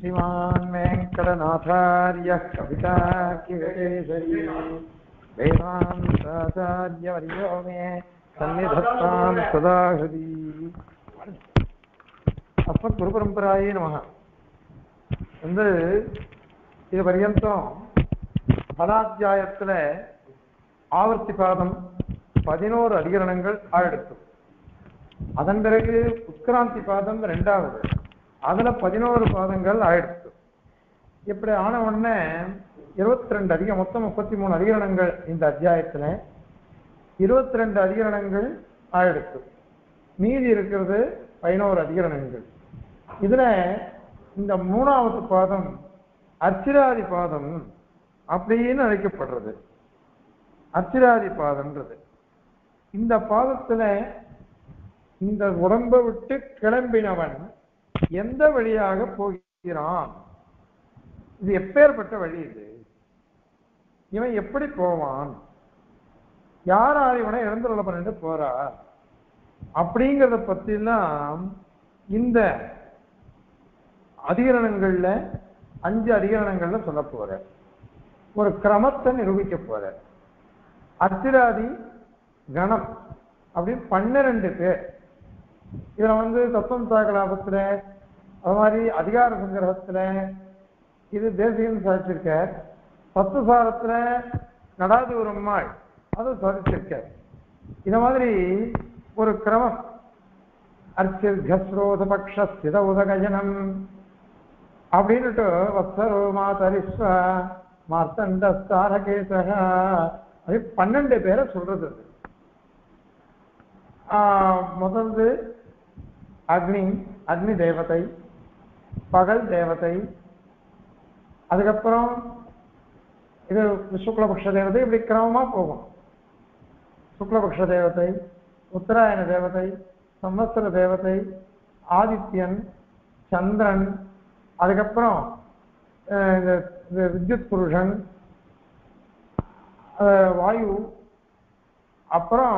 श्रीमान् वेङ्कटनाथार्यः कविताकिवेशरी वेदान्ताचार्यवर्यो मे सन्निधत्तां सदा हृदि அஸ்மத் குரு பரம்பராயே நமக வந்து இது பர்யந்தம் பலாத்தியாயத்துல ஆவர்த்தி பாதம் பதினோரு அதிகரணங்கள் ஆழெடுத்தோம் அதன் பிறகு உட்கிராந்தி பாதம் ரெண்டாவது அதுல பதினோரு பாதங்கள் ஆயிடுச்சு இப்படி ஆன உடனே இருபத்தி ரெண்டு அதிக மொத்தம் முப்பத்தி மூணு அதிகரணங்கள் இந்த அத்தியாயத்துல இருபத்தி ரெண்டு அதிகரணங்கள் ஆயிடுச்சு மீதி இருக்கிறது பதினோரு அதிகரணங்கள் இதுல இந்த மூணாவது பாதம் அச்சிராதி பாதம் அப்படின்னு அழைக்கப்படுறது அச்சிராதி பாதம்ன்றது இந்த பாதத்துல இந்த உடம்பை விட்டு கிளம்பினவன் எந்த வழியாக போகிறான் இது எப்பேற்பட்ட வழி இது இவன் எப்படி போவான் யார் யார் இவனை இறந்துள்ள பண்ணிட்டு போறா அப்படிங்கிறத பத்திலாம் இந்த அதிகரணங்கள்ல அஞ்சு அதிகரணங்கள்ல சொல்ல போற ஒரு கிரமத்தை நிரூபிக்க போற அத்திராதி கணம் அப்படின்னு பன்னிரண்டு பேர் இதுல வந்து தத்துவம் சாகலாபத்துல அது மாதிரி அதிகார சங்கிரகத்துல இது தேசியம் சாதிச்சிருக்க தத்துவசாரத்துல நடாது ஒரு அம்மாள் அது சாதிச்சிருக்க இந்த மாதிரி ஒரு கிரமம் அர்ச்சிர்கஸ்ரோத பக்ஷ ஸ்தித உதகஜனம் அப்படின்னுட்டு வத்சரோ மாதரிஸ்வ மார்த்தண்டஸ்தாரகேசக அது பன்னெண்டு பேரை சொல்றது அது முதல்ந்து அக்னி அக்னி தேவதை பகல் தேவதை அதுக்கப்புறம் இது சுக்லபக்ஷ தேவதை இப்படி கிரமமா போகும் சுக்லபக்ஷ தேவதை உத்தராயண தேவதை சம்வத்சர தேவதை ஆதித்யன் சந்திரன் அதுக்கப்புறம் இந்த வித்யுத் புருஷன் வாயு அப்புறம்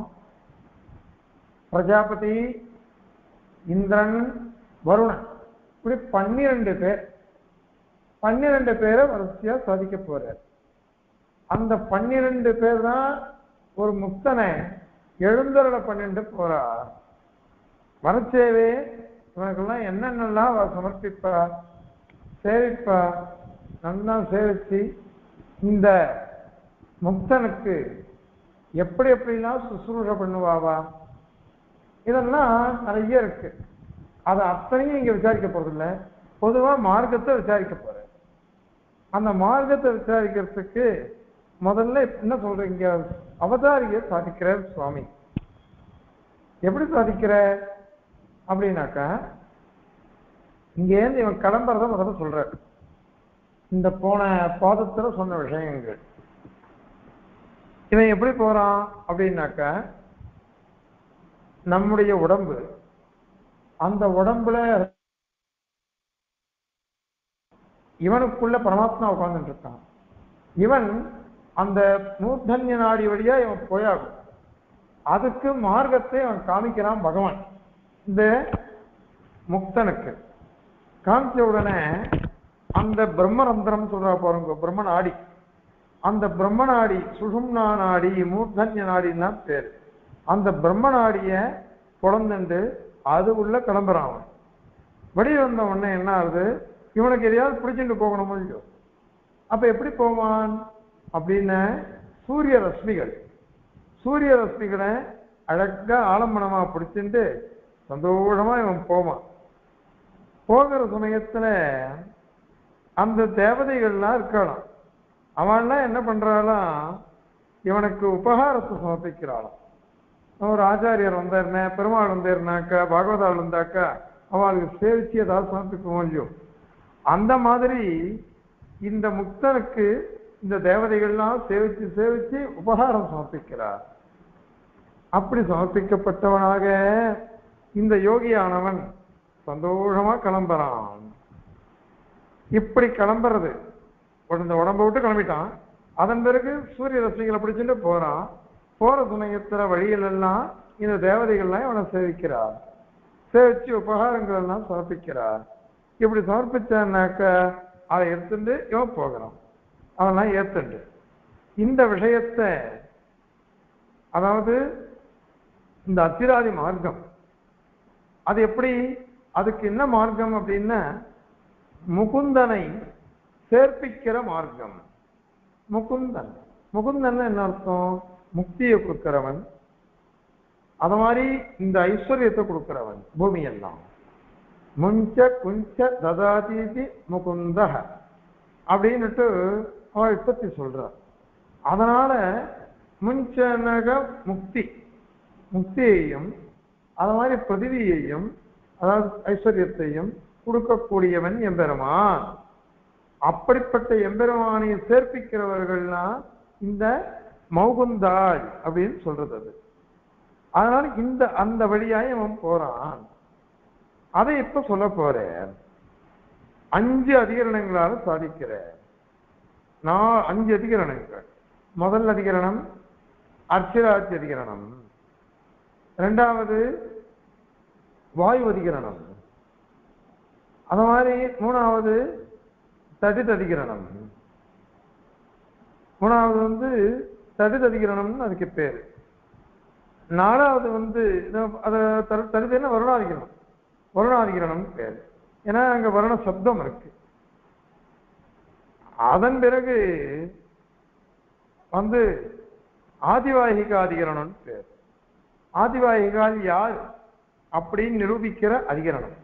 பிரஜாபதி இந்திரன் வருணன் இப்படி பன்னிரண்டு பேர் பன்னிரண்டு பேரை வரிசையா சாதிக்க போறார் அந்த பன்னிரண்டு பேர் தான் ஒரு முக்தனை எழுந்தருளை பண்ணிட்டு போறா வரச்சேவே இவனுக்கெல்லாம் என்னென்னலாம் சமர்ப்பிப்பா சேவிப்பா நல்லா சேவிச்சு இந்த முக்தனுக்கு எப்படி எப்படிலாம் சுசுரூஷ பண்ணுவாவா இதெல்லாம் நிறைய இருக்கு அதை அத்தனையும் இங்க விசாரிக்க போறதில்ல பொதுவா மார்க்கத்தை விசாரிக்க போற அந்த மார்க்கத்தை விசாரிக்கிறதுக்கு முதல்ல என்ன சொல்றீங்க அவதாரிய சாதிக்கிறார் சுவாமி எப்படி சாதிக்கிற அப்படின்னாக்கா இங்கேருந்து இவன் கிளம்புறத முதல்ல சொல்ற இந்த போன பாதத்துல சொன்ன விஷயங்கள் இவன் எப்படி போறான் அப்படின்னாக்கா நம்முடைய உடம்பு அந்த உடம்புல இவனுக்குள்ள பரமாத்மா உட்கார்ந்துட்டு இருக்கான் இவன் அந்த மூர்தன்ய நாடி வழியா இவன் போயாகும் அதுக்கு மார்க்கத்தை அவன் காமிக்கிறான் பகவான் இந்த முக்தனுக்கு காமிச்ச உடனே அந்த பிரம்மரந்திரம் சொல்றா பாருங்க பிரம்ம நாடி அந்த பிரம்ம நாடி சுஷும்னா நாடி மூர்தன்ய நாடின்னா பேரு அந்த பிரம்ம நாடிய குழந்துண்டு அது உள்ள கிளம்புறான் அவன் வெளியே வந்த உடனே என்ன ஆகுது இவனுக்கு எதையாவது பிடிச்சிட்டு போகணும் இல்லையோ அப்ப எப்படி போவான் அப்படின்னு சூரிய ரஷ்மிகள் சூரிய ரஷ்மிகளை அழகா ஆலம்பனமா பிடிச்சிட்டு சந்தோஷமா இவன் போவான் போகிற சமயத்துல அந்த தேவதைகள்லாம் இருக்கலாம் அவன்லாம் என்ன பண்றாளாம் இவனுக்கு உபகாரத்தை சமர்ப்பிக்கிறாளாம் ஒரு ஆச்சாரியர் வந்தாருன்னா பெருமாள் வந்தாருனாக்கா பாகவதாள் வந்தாக்கா அவளுக்கு சேவிச்சு ஏதாவது சமர்ப்பிக்குவோம் இல்லையோ அந்த மாதிரி இந்த முக்தனுக்கு இந்த தேவதைகள்லாம் சேவிச்சு சேவிச்சு உபகாரம் சமர்ப்பிக்கிறார் அப்படி சமர்ப்பிக்கப்பட்டவனாக இந்த யோகியானவன் சந்தோஷமா கிளம்புறான் இப்படி கிளம்புறது இந்த உடம்ப விட்டு கிளம்பிட்டான் அதன் பிறகு சூரிய ரசிகளை பிடிச்சிட்டு போறான் போற சமயத்துல வழிகள் எல்லாம் இந்த தேவதைகள்லாம் இவனை சேவிக்கிறார் சேவிச்சு உபகாரங்கள் எல்லாம் சமர்ப்பிக்கிறார் இப்படி சமர்ப்பிச்சான்னாக்க அதை எடுத்துட்டு இவன் போகிறான் அதெல்லாம் ஏத்துண்டு இந்த விஷயத்தை அதாவது இந்த அத்திராதி மார்க்கம் அது எப்படி அதுக்கு என்ன மார்க்கம் அப்படின்னா முகுந்தனை சேர்ப்பிக்கிற மார்க்கம் முகுந்தன் முகுந்தன் என்ன அர்த்தம் முக்தியை கொடுக்கிறவன் அது மாதிரி இந்த ஐஸ்வர்யத்தை கொடுக்கிறவன் பூமி எல்லாம் முஞ்ச குஞ்ச ததாதீதி முகுந்த அப்படின்னுட்டு அவன் உற்பத்தி சொல்றார் அதனால முஞ்சனக முக்தி முக்தியையும் அது மாதிரி பிரதிவியையும் அதாவது ஐஸ்வர்யத்தையும் கொடுக்கக்கூடியவன் எம்பெருமான் அப்படிப்பட்ட எம்பெருமானை சேர்ப்பிக்கிறவர்கள்னா இந்த மௌகுந்தாய் அப்படின்னு சொல்றது அது அதனால இந்த அந்த வழியாய் அவன் போறான் அதை இப்ப சொல்ல போறேன் அஞ்சு அதிகரணங்களால சாதிக்கிற நான் அஞ்சு அதிகரணங்கள் முதல் அதிகரணம் அர்ச்சராஜ் அதிகரணம் இரண்டாவது வாயு அதிகரணம் அது மாதிரி மூணாவது தடித் அதிகரணம் மூணாவது வந்து தடித் அதிகரணம்னு அதுக்கு பேரு நாலாவது வந்து அதை தடுத்து என்ன வருணாதிகரணம் வருணாதிகரணம் பேரு ஏன்னா அங்க வருண சப்தம் இருக்கு அதன் பிறகு வந்து ஆதிவாகிகாதிகரணம் பேர் ஆதிவாகிகால் யார் அப்படின்னு நிரூபிக்கிற அதிகரணம்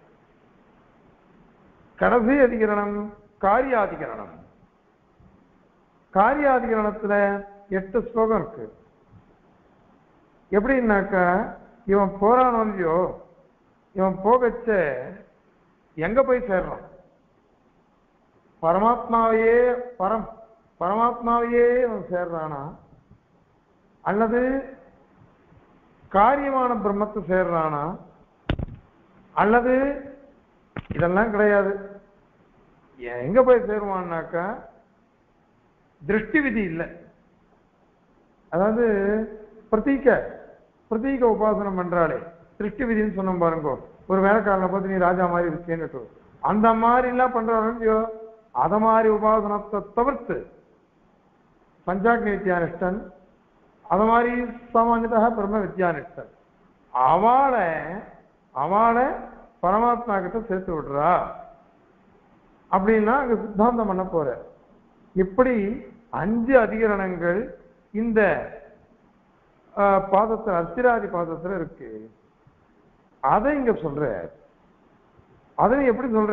கடைசி அதிகரணம் காரியாதிகரணம் காரியாதிகரணத்துல எட்டு ஸ்லோகம் இருக்கு எப்படின்னாக்கா இவன் போறானோ இல்லையோ இவன் போகச்ச எங்க போய் சேர்றான் பரமாத்மாவையே பரம் பரமாத்மாவையே இவன் சேர்றானா அல்லது காரியமான பிரம்மத்தை சேர்றானா அல்லது இதெல்லாம் கிடையாது எங்க போய் சேருவான்னாக்கா திருஷ்டி விதி இல்லை அதாவது பிரதீக பிரதீக உபாசனம் பண்றாளே திருஷ்டி விதின்னு சொன்னோம் பாருங்க ஒரு வேலைக்காரனை பார்த்து நீ ராஜா மாதிரி இருக்கேன்னு அந்த மாதிரி எல்லாம் பண்றாங்க அத மாதிரி உபாசனத்தை தவிர்த்து பஞ்சாக்னி வித்யானிஷ்டன் அது மாதிரி சாமானியதாக பிரம்ம வித்யானிஷ்டன் அவளை அவளை பரமாத்மா கிட்ட சேர்த்து விடுறா அப்படின்னா அங்க சித்தாந்தம் பண்ண போற இப்படி அஞ்சு அதிகரணங்கள் இந்த பாதத்தில் அர்த்திராதி பாதத்துல இருக்கு அதை இங்க சொல்ற அதை எப்படி சொல்ற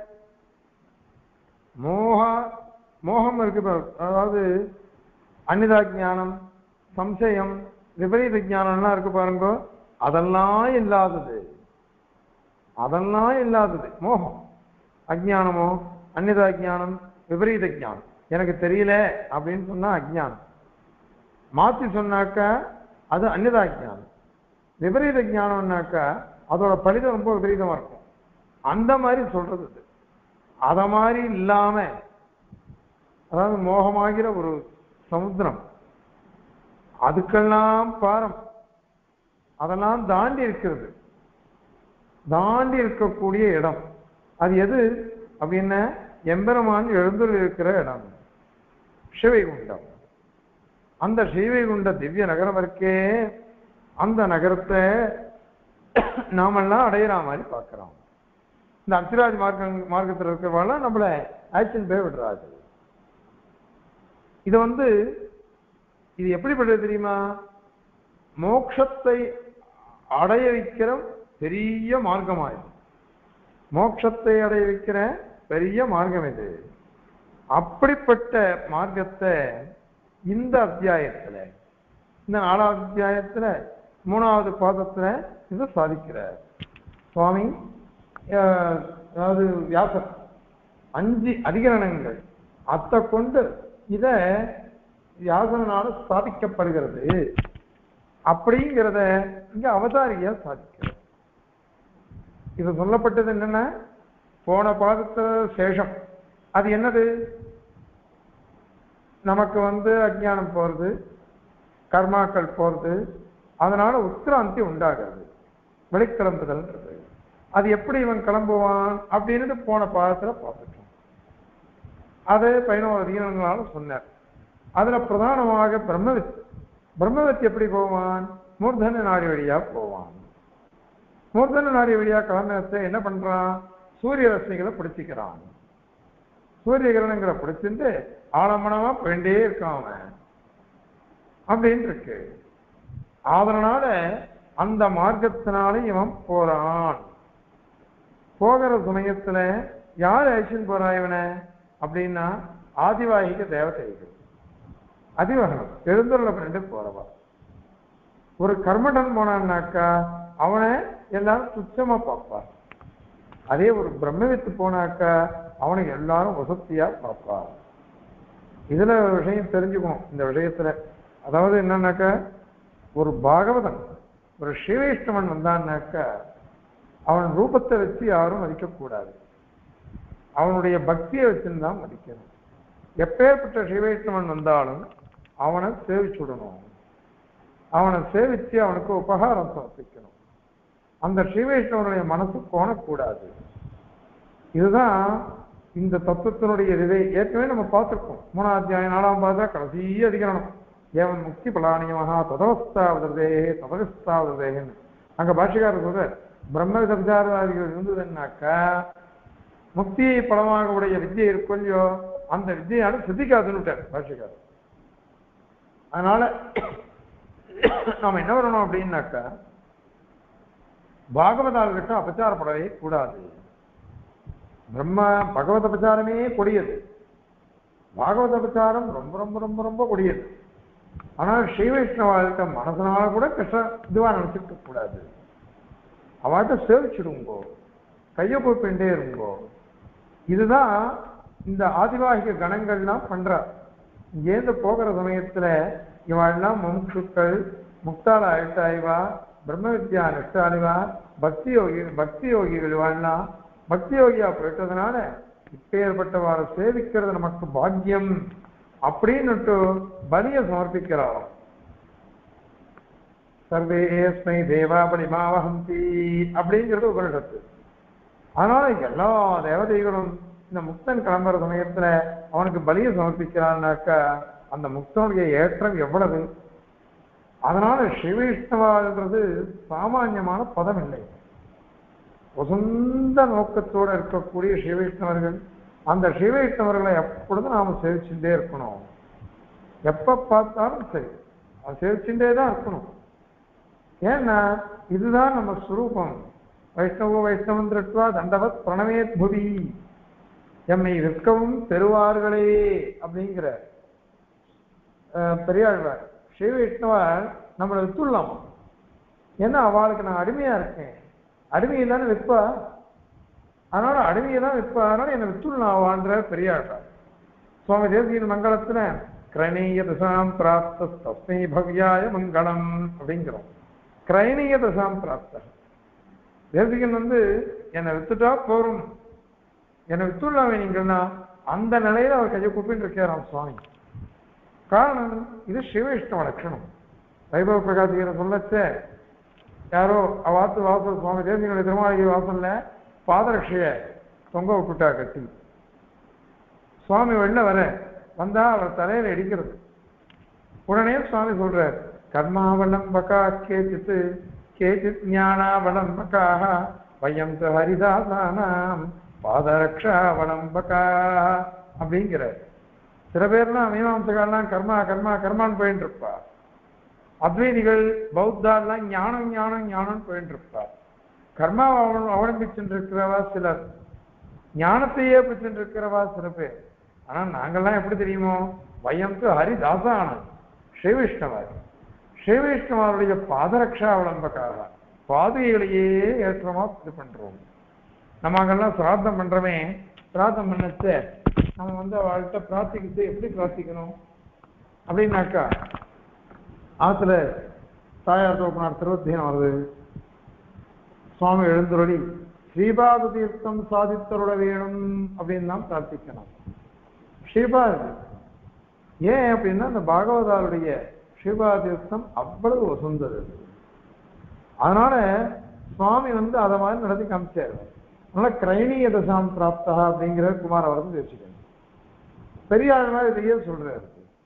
மோக மோகம் இருக்கு அதாவது அன்னிதா ஜானம் சம்சயம் விபரீத ஜானம்லாம் இருக்கு பாருங்க அதெல்லாம் இல்லாதது அதெல்லாம் இல்லாதது மோகம் அஜானமோ அந்நிதா ஜானம் விபரீத ஜானம் எனக்கு தெரியல அப்படின்னு சொன்னா அஜானம் மாத்தி சொன்னாக்கா அது அந்நிதா ஜானம் விபரீத ஜானம்னாக்கா அதோட பலிதம் ரொம்ப விபரீதமா இருக்கும் அந்த மாதிரி சொல்றது அது அத மாதிரி இல்லாம அதாவது மோகமாகிற ஒரு சமுத்திரம் அதுக்கெல்லாம் பாரம் அதெல்லாம் தாண்டி இருக்கிறது தாண்டி இருக்கக்கூடிய இடம் அது எது அப்படின்னா எம்பெருமான் எழுந்துள்ள இருக்கிற இடம் சிவைகுண்டம் அந்த ஸ்ரீவைகுண்ட திவ்ய நகரம் இருக்கே அந்த நகரத்தை நாமெல்லாம் அடையிற மாதிரி பார்க்கிறோம் இந்த அர்த்திராஜ் மார்க்க மார்க்கத்தில் இருக்கிறவங்க நம்மள ஆக்ஷன் போய் விடுறாரு இது வந்து இது எப்படிப்பட்டது தெரியுமா மோட்சத்தை அடைய வைக்கிற பெரிய மார்க்கமா இது மோட்சத்தை அடைய வைக்கிற பெரிய மார்க்கம் இது அப்படிப்பட்ட மார்க்கத்தை இந்த அத்தியாயத்துல இந்த நாலாவது அத்தியாயத்துல மூணாவது பாதத்துல இதை சாதிக்கிறார் சுவாமி அதாவது வியாசர் அஞ்சு அதிகரணங்கள் அத்தை கொண்டு இத வியாசனால ஸ்தாபிக்கப்படுகிறது அப்படிங்கிறத இங்க அவதாரியா சாதிக்கிறது இது சொல்லப்பட்டது என்னன்னா போன பாதத்துல சேஷம் அது என்னது நமக்கு வந்து அஜ்ஞானம் போறது கர்மாக்கள் போறது அதனால உத்திராந்தி உண்டாகிறது வெளிக்கிளம்புதல்ன்றது அது எப்படி இவன் கிளம்புவான் அப்படின்னு போன பாதத்துல பார்த்துட்டோம் அது பதினோரு அதிகாரங்களால சொன்னார் அதுல பிரதானமாக பிரம்மவித் பிரம்மவித் எப்படி போவான் மூர்தன நாடி வழியா போவான் மூர்தன நாடி வழியா கிளம்பினத்தை என்ன பண்றான் சூரிய ரশ্மிகளை பிடிச்சிக்கிறான் சூரிய கிரணங்களை பிடிச்சிட்டு ஆலமனமா போயிட்டே இருக்கான் அவன் அப்படின்னு இருக்கு அதனால அந்த மார்க்கத்தினால இவன் போறான் போகிற சமயத்துல யார் அழிச்சுன்னு போறா இவனை அப்படின்னா ஆதிவாகிக தேவதைகள் அதிவாகனம் எழுந்துள்ள பண்ணிட்டு போறவா ஒரு கர்மடன் போனான்னாக்கா அவனை எல்லாரும் துச்சமா பார்ப்பார் அதே ஒரு பிரம்மவித்து போனாக்கா அவனை எல்லாரும் வசத்தியா பார்ப்பார் இதுல ஒரு விஷயம் தெரிஞ்சுக்கணும் இந்த விஷயத்துல அதாவது என்னன்னாக்கா ஒரு பாகவதன் ஒரு ஸ்ரீவைஷ்ணவன் வந்தான்னாக்கா அவன் ரூபத்தை வச்சு யாரும் மதிக்கக்கூடாது அவனுடைய பக்தியை வச்சுன்னு தான் மதிக்கணும் எப்பேற்பட்ட ஸ்ரீவைஷ்ணவன் வந்தாலும் அவனை சேவிச்சு விடணும் அவனை சேவிச்சு அவனுக்கு உபகாரம் சமர்ப்பிக்கணும் அந்த ஸ்ரீவைஷ்ணவனுடைய மனசு கோணக்கூடாது இதுதான் இந்த தத்துவத்தினுடைய இதை ஏற்கனவே நம்ம பார்த்திருக்கோம் மூணாம் அத்தியாயம் நாலாம் பார்த்தா கடைசி அதிகரணம் ஏவன் முக்தி பலானியமாக ததவஸ்தாவதே ததகஸ்தாவதேன்னு அங்க பாஷிகாரர் சொல்ற பிரம்ம சப்தாரவாதிகள் இருந்ததுன்னாக்கா முக்தியை பலமாக உடைய வித்தியை இருக்கும் இல்லையோ அந்த வித்தியால சித்திக்காதுன்னு விட்டார் பாஷிகாரர் அதனால நாம என்ன பண்ணணும் அப்படின்னாக்கா பாகவதாள்கிட்ட அபச்சாரப்படவே கூடாது பிரம்ம பகவத பிரச்சாரமே கொடியது பாகவத பிரச்சாரம் ரொம்ப ரொம்ப ரொம்ப ரொம்ப கொடியது ஆனால் ஸ்ரீ வைஷ்ணவாழ்கிட்ட மனசனால கூட கஷ்ட இதுவா நினைச்சுக்க கூடாது அவட்ட சேவிச்சிடுங்கோ கையை போய்பெண்டே இருங்கோ இதுதான் இந்த ஆதிவாகிக கணங்கள்லாம் பண்றா இங்கேருந்து போகிற சமயத்துல இவெல்லாம் முமுட்சுக்கள் முக்தால அழுத்தாய்வா பிரம்ம வித்யா நிஷ்டாலிவா பக்தி யோகி பக்தி யோகிகள் இவாள்லாம் பக்தி யோகியா போயிட்டதுனால இப்பேற்பட்டவாறு சேவிக்கிறது நமக்கு பாக்கியம் அப்படின்னுட்டு பலியை சமர்ப்பிக்கிறார் சர்வேஸ்மை தேவா பலிமாவஹந்தி அப்படிங்கிறது உபனிஷத்து அதனால எல்லா தேவதைகளும் இந்த முக்தன் கிளம்புற சமயத்துல அவனுக்கு பலியை சமர்ப்பிக்கிறான்னாக்கா அந்த முக்தனுடைய ஏற்றம் எவ்வளவு அதனால ஸ்ரீவைஷ்ணவான்றது சாமானியமான பதம் இல்லை உசந்த நோக்கத்தோட இருக்கக்கூடிய ஸ்ரீவைஷ்ணவர்கள் அந்த ஸ்ரீவைஷ்ணவர்களை எப்பொழுதும் நாம சேவிச்சுட்டே இருக்கணும் எப்ப பார்த்தாலும் சரி அது சேவிச்சுட்டே தான் இருக்கணும் ஏன்னா இதுதான் நம்ம சுரூபம் வைஷ்ணவ வைஷ்ணவம் திருட்டுவா தண்டவத் பிரணவேத் புவி எம்மை விற்கவும் பெறுவார்களே அப்படிங்கிற அஹ், பெரியாழ்வார் ஸ்ரீ வைஷ்ணவர் நம்மளை வித்துடலாமா ஏன்னா அவளுக்கு நான் அடிமையா இருக்கேன் அடிமையை தானே விற்பா அதனால அடிமையை தான் விற்பா அதனால என்னை வித்துடலாம் அவான்ற பெரியாழ்வார் சுவாமி தேசியின் மங்களத்துல கிரணீய தசாம் பிராப்த தஸ்மை பவ்யாய மங்களம் அப்படிங்கிறோம் கிரைணீய தசாம் பிராப்த தேசிகன் வந்து என்னை வித்துட்டா போரும் என்னை வித்துடலாமே நீங்கன்னா அந்த நிலையில அவர் கையை கூப்பிட்டு இருக்காராம் சுவாமி காரணம் இது சிவவிஷ்ணவ லட்சணம் வைபவ பிரகாசிகரை சொல்லச்சே யாரோ அவாத்து வாசல் சுவாமி தேசிகனுடைய திருமாளிகை வாசல்ல பாதரட்சைய தொங்க விட்டுட்டா கட்டி சுவாமி வெளில வர வந்தா அவர் தலையில இடிக்கிறது உடனே சுவாமி சொல்றார் கர்மாவலம்பகா கேச்சித்து கேச்சித் ஞானாவலம்பகாக வயம் து ஹரிதாசானாம் பாதரக்ஷாவலம்பகா அப்படிங்கிறார் சில பேர்லாம் மீமாம்சகாலாம் கர்மா கர்மா கர்மான்னு போயிட்டு இருப்பா அத்வைதிகள் பௌத்தாலாம் ஞானம் ஞானம் ஞானம் போயிட்டு இருப்பா கர்மாவை அவ- அவலம்பிச்சுட்டு இருக்கிறவா சிலர் ஞானத்தையே பிடிச்சுட்டு இருக்கிறவா சில பேர் ஆனா நாங்கெல்லாம் எப்படி தெரியுமோ வயம்க்கு ஹரிதாசானம் ஸ்ரீவிஷ்ணவர் ஸ்ரீவிஷ்ணவருடைய பாதரக்ஷா அவலம்பக்காக பாதைகளையே ஏற்றமா இது பண்றோம் நம்ம அங்கெல்லாம் சிராத்தம் பண்றோமே சிராத்தம் பண்ணச்ச நம்ம வந்து அவள்கிட்ட பிரார்த்திக்கிட்டு எப்படி பிரார்த்திக்கணும் அப்படின்னாக்கா ஆத்துல தாயார் தோப்பனார் திருவத்தியம் வருது சுவாமி எழுந்துருளி ஸ்ரீபாத தீர்த்தம் சாதித்தருட வேணும் அப்படின்னு தான் பிரார்த்திக்கணும் ஸ்ரீபாத ஏன் அப்படின்னா அந்த பாகவதாருடைய ஸ்ரீபாத தீர்த்தம் அவ்வளவு வசந்தது அதனால சுவாமி வந்து அதை மாதிரி நடத்தி காமிச்சாரு அதனால கிரைணிய தசாம் பிராப்தா அப்படிங்கிற குமார வரது வச்சுக்கணும் பெரியார் மாதிரி இதையே சொல்றாரு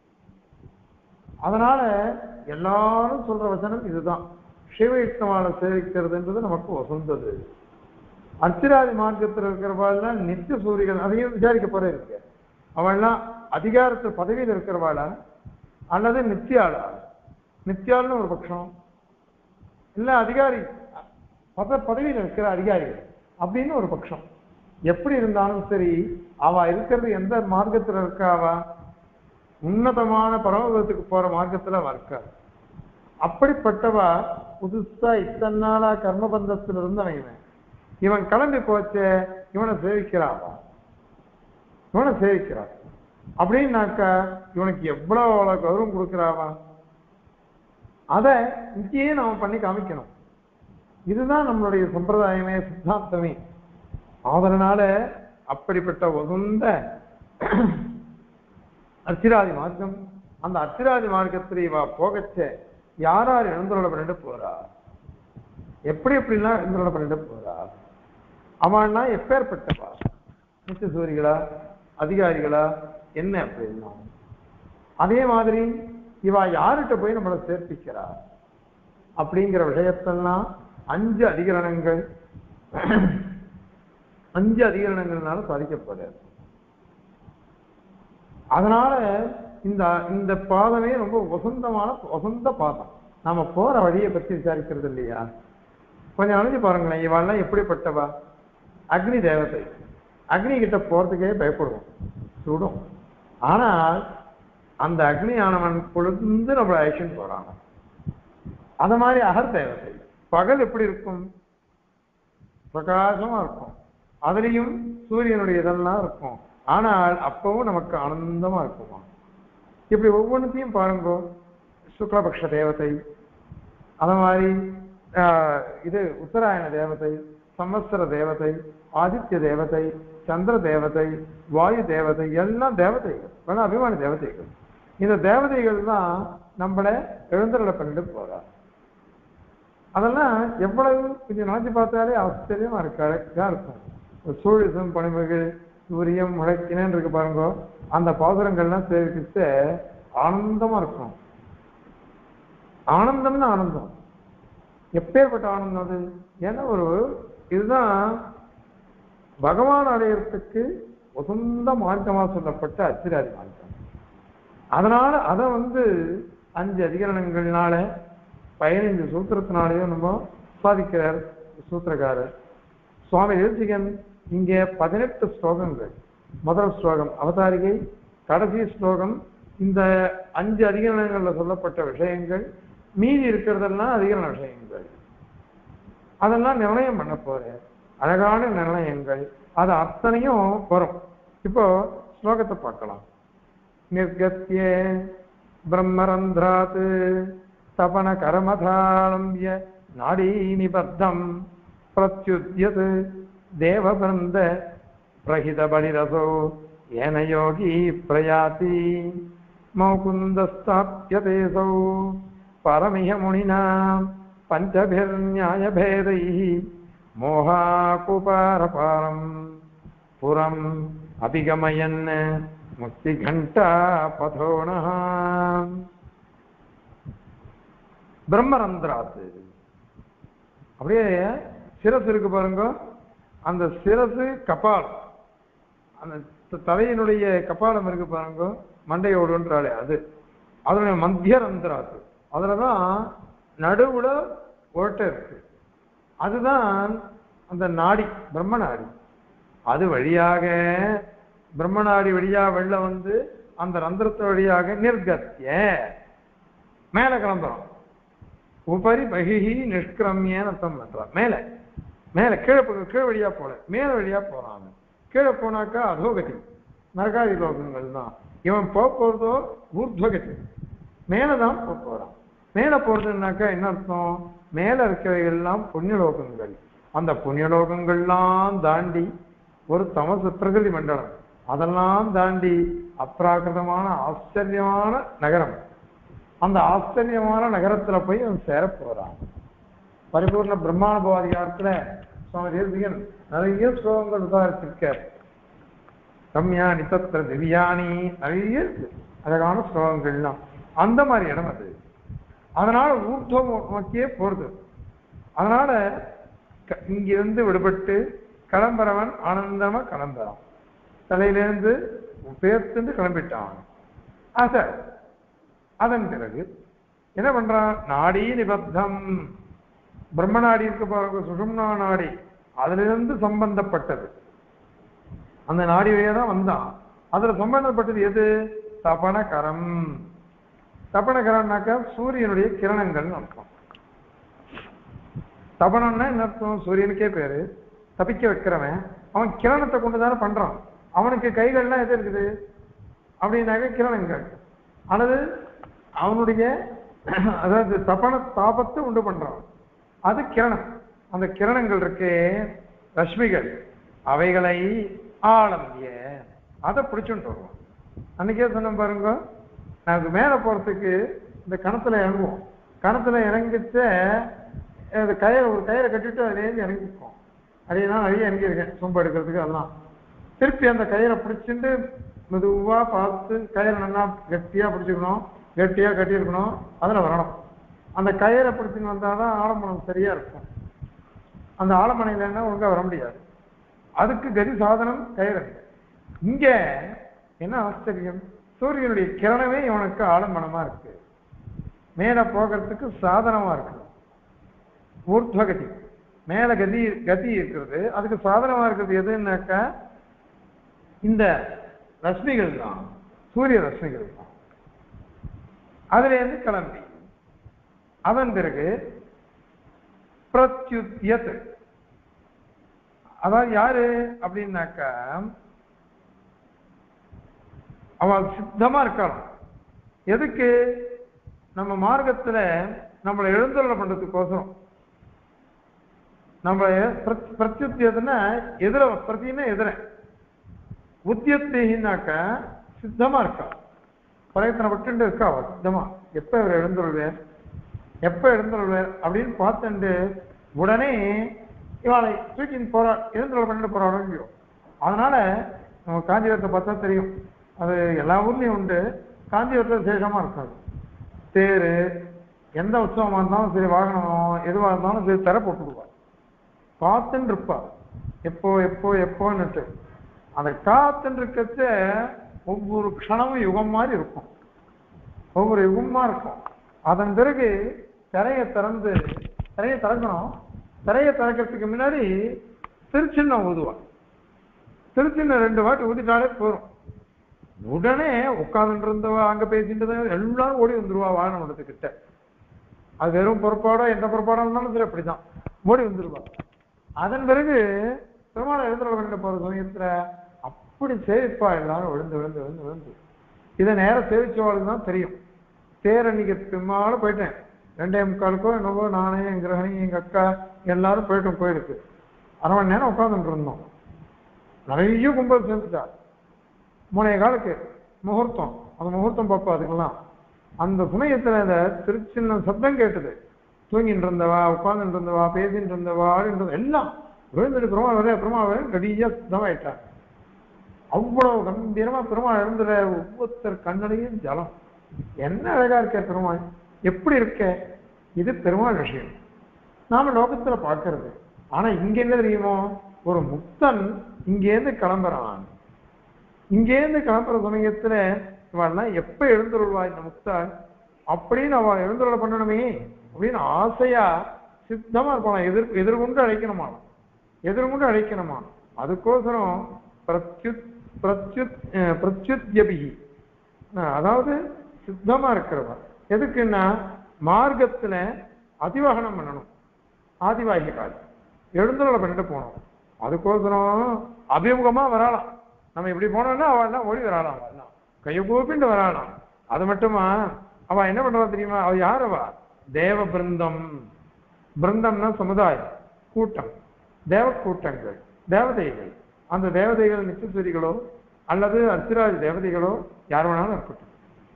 அதனால எல்லாரும் சொல்ற வசனம் இதுதான் சிவயுக்தமான சேவிக்கிறதுன்றது நமக்கு வசந்தது அர்ச்சிராதி மார்க்கத்தில் இருக்கிறவாள்லாம் நித்திய சூரியர்கள் அதையும் விசாரிக்க போற இருக்கு அவள்லாம் அதிகாரத்தில் பதவியில் இருக்கிறவாளா அல்லது நித்தியாளா நித்தியாள்னு ஒரு பட்சம் இல்ல அதிகாரி பத பதவியில் இருக்கிற அதிகாரிகள் அப்படின்னு ஒரு பட்சம் எப்படி இருந்தாலும் சரி அவ இருக்கிறது எந்த மார்க்கத்துல இருக்கா அவ உன்னதமான பரமபதத்துக்கு போற மார்க்கத்துல அவ இருக்காது அப்படிப்பட்டவ புதுசா இத்தனை நாளா கர்மபந்தத்தில் இருந்தவன் இவன் இவன் கிளம்பி போச்சே இவனை சேவிக்கிறாவா இவனை சேவிக்கிறா அப்படின்னாக்கா இவனுக்கு எவ்வளவு அவ்வளவு கௌரவம் கொடுக்கிறாவா அத இங்கேயே நாம பண்ணி காமிக்கணும் இதுதான் நம்மளுடைய சம்பிரதாயமே சித்தாந்தமே அதனால அப்படிப்பட்ட உகந்த அர்ச்சிராதி மார்க்கம் அந்த அர்ச்சிராதி மார்க்கத்தில் இவ போகச்ச யார் யார் எழுந்துள்ள பண்ணிட்டு போறா எப்படி எப்படிலாம் எழுந்துள்ள பண்ணிட்டு போறா அவன்னா எப்பேற்பட்டவா நித்திய சூரிகளா அதிகாரிகளா என்ன அப்படின்னா அதே மாதிரி இவ யார்கிட்ட போய் நம்மளை சேர்ப்பிக்கிறா அப்படிங்கிற விஷயத்தெல்லாம் அஞ்சு அதிகரணங்கள் அஞ்சு அதிகரணங்கள்னால சாதிக்கப்படுது அதனால இந்த இந்த பாதமே ரொம்ப வசந்தமான வசந்த பாதம் நாம போற வழியை பத்தி விசாரிக்கிறது இல்லையா கொஞ்சம் அணைஞ்சு பாருங்களேன் இவாள்லாம் எப்படிப்பட்டவா அக்னி தேவதை அக்னி கிட்ட போறதுக்கே பயப்படுவோம் சுடும் ஆனால் அந்த அக்னி ஆனவன் பொழுது நம்மளை அழைச்சிட்டு போறாங்க அந்த மாதிரி அகர் தேவதை பகல் எப்படி இருக்கும் பிரகாசமா இருக்கும் அதுலயும் சூரியனுடைய இதெல்லாம் இருக்கும் ஆனால் அப்பவும் நமக்கு ஆனந்தமா இருக்குமா இப்படி ஒவ்வொன்றத்தையும் பாருங்க சுக்லபக்ஷ தேவதை அந்த மாதிரி ஆஹ், இது உத்தராயண தேவதை சம்வத்சர தேவதை ஆதித்ய தேவதை சந்திர தேவதை வாயு தேவதை எல்லாம் தேவதைகள் வேணா அபிமான தேவதைகள் இந்த தேவதைகள் தான் நம்மளை எழுந்தருளை பண்ணிட்டு போறா அதெல்லாம் எவ்வளவு கொஞ்சம் நினைச்சு பார்த்தாலே ஆச்சரியமா இருக்கு அழகா இருக்கும் ஒரு சூழிசம் பனிமகள் சூரியம் முளைக்கினேன்னு இருக்கு பாருங்க அந்த பாசுரங்கள்லாம் சேவிக்கிட்டு ஆனந்தமா இருக்கும் ஆனந்தம்னு ஆனந்தம் எப்பேற்பட்ட ஆனந்தம் அது ஏன்னா ஒரு இதுதான் பகவான் அடையறதுக்கு உசந்த மார்க்கமா சொல்லப்பட்ட அச்சிராதி மார்க்கம் அதனால அதை வந்து அஞ்சு அதிகரணங்கள்னால பதினைஞ்சு சூத்திரத்தினாலேயும் நம்ம சாதிக்கிறார் சூத்திரக்காரர் சுவாமி தேசிகன் இங்கே பதினெட்டு ஸ்லோகங்கள் முதல் ஸ்லோகம் அவதாரிகை கடைசி ஸ்லோகம் இந்த அஞ்சு அதிகரணங்கள்ல சொல்லப்பட்ட விஷயங்கள் மீதி இருக்கிறதெல்லாம் அதிகரண விஷயங்கள் அதெல்லாம் நிர்ணயம் பண்ண போறேன் அழகான நிர்ணயங்கள் அது அத்தனையும் வரும் இப்போ ஸ்லோகத்தை பார்க்கலாம் நிர்கத்திய பிரம்மரந்திராத் தபன கரமதாளம்பிய நாடி நிபத்தம் பிரத்யுத்யத் தேவபிருந்த பிரஹித பலிரசோ ஏன யோகி பிரயாதி மௌகுந்தஸ்தாப்யதேசௌ பரமிக முனினா பஞ்சபிர்நியாயபேதைः மோகாகுபாரபாரம் புறம் அபிகமயன் முக்திகண்டா பதோணः பிரம்மரந்திராத்து அப்படியே சிரசு இருக்கு பாருங்க அந்த சிரசு கபாலம் அந்த த- தலையினுடைய கபாலம் இருக்கு பாருங்க மண்டையோடுன்றாலே அது அதனுடைய மத்திய ரந்திராத்து அதுலதான் நடுவுல ஓட்டை இருக்கு அதுதான் அந்த நாடி பிரம்ம நாடி அது வழியாக பிரம்ம நாடி வழியா வெள்ள வந்து அந்த ரந்திரத்து வழியாக நிர்கத்திய மேல கிளம்புறோம் உபரி பகிஹி நிஷ்கிரமியன்னு அர்த்தம் பண்றான் மேல மேல கீழே போ- கீழ் வழியா போல மேல வழியா போறான் அவன். கீழே போனாக்கா அதோகதி நரகாதி லோகங்கள் தான் இவன் போக போறதோ ஊர்துவகதி மேலதான் போக போறான் மேல போறதுன்னாக்கா என்ன அர்த்தம் மேல இருக்கிறவைகள் எல்லாம் புண்ணியலோகங்கள் அந்த புண்ணியலோகங்கள்லாம் தாண்டி ஒரு தமசு பிரகிருதி மண்டலம் அதெல்லாம் தாண்டி அப்ராகிருதமான ஆச்சரியமான நகரம் அந்த ஆச்சரியமான நகரத்துல போய் அவன் சேர போறான் பரிபூர்ண பிரம்மானுபவாதிகாரத்துல சுவாமி தேசிகன் நிறைய ஸ்லோகங்கள் உதாரிச்சிருக்கார் ரம்யா நிதத்திர திவ்யானி நிறைய இருக்கு அழகான ஸ்லோகங்கள்லாம் அந்த மாதிரி இடம் அது அதனால ஊர்துவம் நோக்கியே போறது அதனால க- இங்கிருந்து விடுபட்டு கிளம்புறவன் ஆனந்தமா கிளம்புறான் தலையிலேருந்து பேர்த்துண்டு கிளம்பிட்டான் ஆசை அதன் பிறகு என்ன பண்றான் நாடி நிபத்தம் பிரம்ம நாடி இருக்க பாருங்க சுஷும்னா நாடி அதிலிருந்து சம்பந்தப்பட்டது அந்த நாடி வழியா தான் வந்தான் அதுல சம்பந்தப்பட்டது எது தபனகரம் தபனகரம்னாக்கா சூரியனுடைய கிரணங்கள்னு அர்த்தம் தபனம்னா என்ன அர்த்தம் சூரியனுக்கே பேரு தப்பிக்க வைக்கிறவன் அவன் கிரணத்தை கொண்டு தானே பண்றான் அவனுக்கு கைகள்லாம் எது இருக்குது அப்படின்னாக்க கிரணங்கள் அல்லது அவனுடைய அதாவது தபன தாபத்தை உண்டு பண்றான் அது கிரணம் அந்த கிரணங்கள் இருக்கே ரஷ்மிகள் அவைகளை ஆளம்பிய அதை பிடிச்சுட்டு வருவோம் அன்னைக்கே சொன்னேன் பாருங்க நாங்க மேல போறதுக்கு இந்த கணத்துல இறங்குவோம் கணத்துல இறங்கிச்ச அந்த கயிறை ஒரு கயிறை கட்டிட்டு அதுலேருந்து இறங்கிப்போம் அதே நான் நிறைய இறங்கியிருக்கேன் சொம்பு எடுக்கிறதுக்கு அதெல்லாம் திருப்பி அந்த கயிறை பிடிச்சிட்டு மெதுவா பார்த்து கயிறை நல்லா கெட்டியா பிடிச்சிக்கணும் கெட்டியா கட்டியிருக்கணும் அதுல வரணும் அந்த கயிறை பிடிச்சின்னு வந்தாதான் ஆலமரம் சரியா இருக்கும் அந்த ஆலமனை இல்லைன்னா ஒழுங்கா வர முடியாது அதுக்கு கதி சாதனம் கயிறு இங்க என்ன ஆச்சரியம் சூரியனுடைய கிரணமே இவனுக்கு ஆலமனமா இருக்கு மேல போகிறதுக்கு சாதனமா இருக்கு ஊர்த்வகதி மேல கதி கதி இருக்கிறது அதுக்கு சாதனமா இருக்கிறது எதுன்னாக்கா இந்த ரஷ்மிகள் தான் சூரிய ரஷ்மிகள் தான் அதுல இருந்து கிளம்பி அதன் பிறகு பிரத்யுத்யத் அதாவது யாரு அப்படின்னாக்கா அவள் சித்தமா இருக்காளாம் எதுக்கு நம்ம மார்க்கத்துல நம்மளை எழுந்தருளை பண்றதுக்கோசரம் நம்ம பிரத்- பிரத்யுத்தியதுன்னா எதிர பிரத்தின்னா எதிர உத்தியத்தினாக்க சித்தமா இருக்கா பிரயத்தனை பட்டு இருக்கா அவ சித்தமா எப்ப இவர் எழுந்துருவார் எப்ப எழுந்துருவார் அப்படின்னு பார்த்துட்டு உடனே இவாளை தூக்கின்னு போறா எழுந்துருள் பண்ணிட்டு போறாளோ இல்லையோ அதனால நம்ம காஞ்சிபுரத்தை பார்த்தா தெரியும் அது எல்லா ஊர்லயும் உண்டு காஞ்சிபுரத்தில் விசேஷமா இருக்காது தேர் எந்த உற்சவமா இருந்தாலும் சரி வாகனம் எதுவா இருந்தாலும் சரி தர போட்டுடுவா காத்துன்னு இருப்பா எப்போ எப்போ எப்போன்னுட்டு அந்த காத்துன்னு இருக்கச்ச ஒவ்வொரு க்ஷணமும் யுகம் மாதிரி இருக்கும் ஒவ்வொரு யுகமா இருக்கும் அதன் பிறகு திரையை திறந்து திரையை திறக்கணும் திரையை திறக்கிறதுக்கு முன்னாடி திருச்சின்னம் ஊதுவா திருச்சின்ன ரெண்டு வாட்டி ஊதிட்டாலே போதும் உடனே உட்கார்ந்துட்டு இருந்தவா அங்க பேசிட்டு இருந்தவா எல்லாரும் ஓடி வந்துருவா வாகனம் கிட்ட அது வெறும் பொறுப்பாடோ எந்த பொறுப்பாடோ இருந்தாலும் சரி அப்படிதான் ஓடி வந்துருவா அதன் பிறகு பெருமாளை எழுந்துள்ள வேண்டிய போற சமயத்துல அப்படி சேவிப்பா எல்லாரும் விழுந்து விழுந்து விழுந்து விழுந்து இதை நேரம் சேவிச்சவாளுக்கு தான் தெரியும் தேர் அன்னைக்கு பின்னால போயிட்டேன் ரெண்டே முக்காலுக்கோ என்னவோ நானே என் கிரகணி எங்க அக்கா எல்லாரும் போயிட்டோம் கோயிலுக்கு அரை மணி நேரம் உட்காந்துட்டு இருந்தோம் நிறைய கும்பல் சேர்ந்துட்டா மூணைய காலுக்கு முகூர்த்தம் அந்த முகூர்த்தம் பார்ப்போம் அதுக்கெல்லாம் அந்த சமயத்துல அந்த திருச்சின்ன சத்தம் கேட்டது தூங்கிட்டு இருந்தவா உட்கார்ந்துட்டு இருந்தவா பேசிட்டு இருந்தவா ஆடிட்டு இருந்தவா எல்லாம் விழுந்துட்டு பெருமா வர பெருமா வர ரெடியா சுத்தமாயிட்டா அவ்வளவு கம்பீரமா பெருமாள் எழுந்துற ஒவ்வொருத்தர் கண்ணடையும் ஜலம் என்ன அழகா இருக்க பெருமாள் எப்படி இருக்க இது பெருமாள் விஷயம் நாம லோகத்துல பார்க்கிறது ஆனா இங்க என்ன தெரியுமோ ஒரு முக்தன் இங்கேருந்து கிளம்புறான் இங்கேருந்து கிளம்புற சமயத்துல இவெல்லாம் எப்ப எழுந்துருவா இந்த முக்தாள் அப்படின்னு அவ எழுந்துருள பண்ணணுமே அப்படின்னு ஆசையா சித்தமா இருப்பான் எதிர் எதிர்கொண்டு அழைக்கணுமா எதிர்கொண்டு அழைக்கணுமா அதுக்கோசரம் பிரத்யுத் பிரத்யுத் அஹ் பிரத்யுத்யபிகி அஹ் அதாவது சித்தமா இருக்கிறவா எதுக்குன்னா மார்க்கத்துல அதிவாகனம் பண்ணணும் ஆதிவாகி கால் எழுந்துருளை பண்ணிட்டு போனோம் அதுக்கோசரம் அபிமுகமா வராளாம் நம்ம இப்படி போனோம்னா அவள் எல்லாம் ஓடி வராளாம் அவள் கையை கூப்பிட்டு வராளாம் அது மட்டுமா அவ என்ன பண்றா தெரியுமா அவ யார் அவ தேவ பிருந்தம் பிருந்தம்னா சமுதாயம் கூட்டம் தேவ கூட்டங்கள் தேவதைகள் அந்த தேவதைகள் நிச்சயஸ்வரிகளோ அல்லது அர்ச்சிராஜ் தேவதைகளோ யார் வேணாலும் இருக்கட்டும்